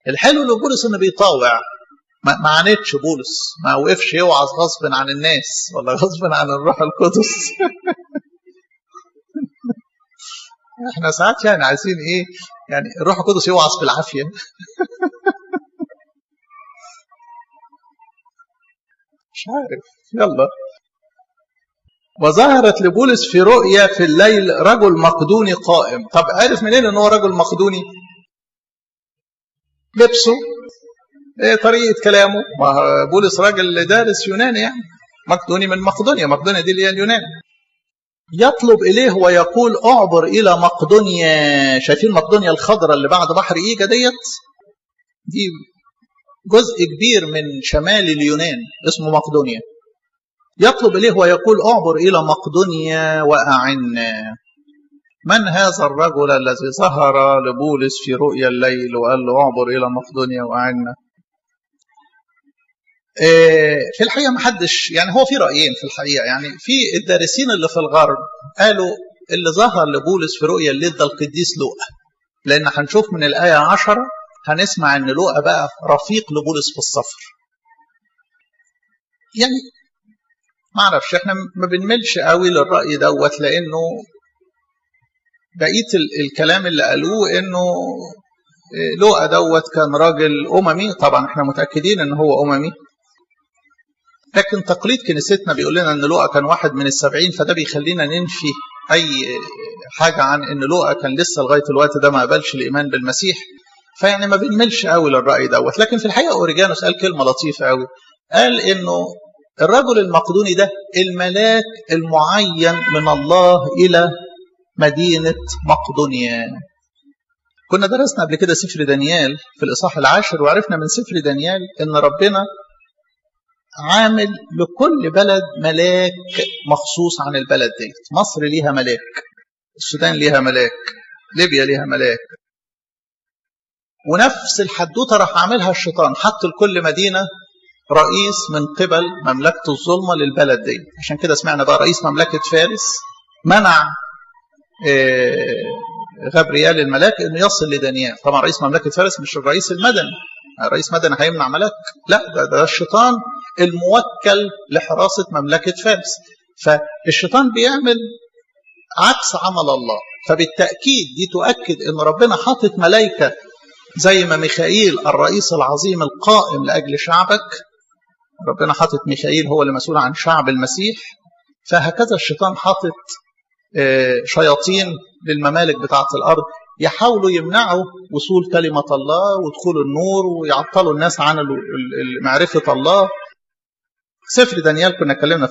الحلو اللي بولس انه بيطاوع ما ما عانتش بولس ما وقفش يوعظ غصب عن الناس ولا غصب عن الروح القدس احنا ساعات يعني عايزين ايه يعني الروح القدس يوعظ بالعافيه مش عارف يلا وظهرت لبولس في رؤيا في الليل رجل مقدوني قائم طب عرف منين ان هو رجل مقدوني لبسه ايه طريقه كلامه ما بولس راجل دارس يوناني يعني مقدوني من مقدونيا مقدونيا دي اللي هي اليونان يطلب اليه ويقول اعبر الى مقدونيا شايفين مقدونيا الخضراء اللي بعد بحر ايجا ديت دي جزء كبير من شمال اليونان اسمه مقدونيا يطلب اليه ويقول اعبر الى مقدونيا واعنا من هذا الرجل الذي ظهر لبولس في رؤيا الليل وقال له اعبر الى مقدونيا واعنا في الحقيقه ما حدش يعني هو في رايين في الحقيقه يعني في الدارسين اللي في الغرب قالوا اللي ظهر لبولس في رؤيا الليل ده القديس لوقا لان هنشوف من الايه 10 هنسمع ان لوقا بقى رفيق لبولس في السفر يعني ما اعرفش احنا ما بنملش قوي للراي دوت لانه بقيه الكلام اللي قالوه انه لوقا دوت كان راجل اممي طبعا احنا متاكدين ان هو اممي لكن تقليد كنيستنا بيقول لنا ان لوقا كان واحد من السبعين فده بيخلينا ننفي اي حاجه عن ان لوقا كان لسه لغايه الوقت ده ما قبلش الايمان بالمسيح فيعني ما بنملش قوي للراي دوت لكن في الحقيقه اوريجانوس قال كلمه لطيفه قوي قال انه الرجل المقدوني ده الملاك المعين من الله الى مدينه مقدونيا كنا درسنا قبل كده سفر دانيال في الاصحاح العاشر وعرفنا من سفر دانيال ان ربنا عامل لكل بلد ملاك مخصوص عن البلد ديت مصر ليها ملاك السودان ليها ملاك ليبيا ليها ملاك ونفس الحدوته راح عاملها الشيطان حط لكل مدينه رئيس من قبل مملكه الظلمه للبلد دي عشان كده سمعنا بقى رئيس مملكه فارس منع غبريال الملاك انه يصل لدانيال طبعا رئيس مملكه فارس مش الرئيس المدني الرئيس مدني هيمنع ملاك لا ده, ده الشيطان الموكل لحراسه مملكه فارس فالشيطان بيعمل عكس عمل الله فبالتاكيد دي تؤكد ان ربنا حاطط ملائكه زي ما ميخائيل الرئيس العظيم القائم لاجل شعبك ربنا حاطط ميخائيل هو اللي مسؤول عن شعب المسيح فهكذا الشيطان حاطط شياطين للممالك بتاعه الارض يحاولوا يمنعوا وصول كلمه الله ودخول النور ويعطلوا الناس عن معرفه الله سفر دانيال كنا اتكلمنا